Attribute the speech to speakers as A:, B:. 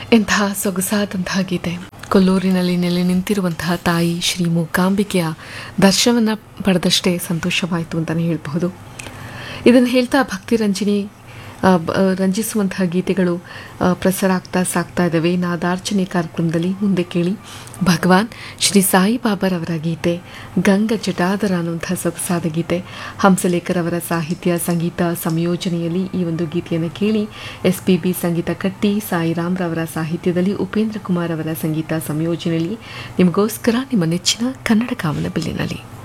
A: ಎಂತಹ ಸೊಗಸಾದಂತಹ ಗೀತೆ ಕೊಲ್ಲೂರಿನಲ್ಲಿ ನೆಲೆ ನಿಂತಿರುವಂತಹ ತಾಯಿ ಶ್ರೀ ಮೂಕಾಂಬಿಕೆಯ ದರ್ಶನವನ್ನು ಪಡೆದಷ್ಟೇ ಸಂತೋಷವಾಯಿತು ಅಂತಲೇ ಹೇಳಬಹುದು ಇದನ್ನು ಹೇಳ್ತಾ ಭಕ್ತಿ ರಂಜಿನಿ ಆ, ಬ- ಆ, ರಂಜಿಸುವಂತಹ ಗೀತೆಗಳು ಆ, ಪ್ರಸಾರ ಆಗ್ತಾ ಸಾಕ್ತಾ ಇದ್ದಾವೆ ನಾದಾರ್ಚನೆ ಕಾರ್ಯಕ್ರಮದಲ್ಲಿ ಮುಂದೆ ಕೇಳಿ ಭಗವಾನ್ ಶ್ರೀ ಸಾಯಿಬಾಬಾರವರ ಗೀತೆ ಗಂಗ ಜಟಾಧರ ಅನ್ನುವಂಥ ಸೊಗಸಾದ ಗೀತೆ ಹಂಸಲೇಖರವರ ಸಾಹಿತ್ಯ ಸಂಗೀತ ಸಂಯೋಜನೆಯಲ್ಲಿ ಈ ಒಂದು ಗೀತೆಯನ್ನು ಕೇಳಿ ಎಸ್ ಪಿ ಬಿ ಸಂಗೀತ ಕಟ್ಟಿ ಸಾಯಿರಾಮ್ರವರ ಸಾಹಿತ್ಯದಲ್ಲಿ ಉಪೇಂದ್ರ ಕುಮಾರ್ ಅವರ ಸಂಗೀತ ಸಂಯೋಜನೆಯಲ್ಲಿ ನಿಮಗೋಸ್ಕರ ನಿಮ್ಮ ನೆಚ್ಚಿನ ಕನ್ನಡ ಕಾಮನ ಬಿಲ್ಲಿನಲ್ಲಿ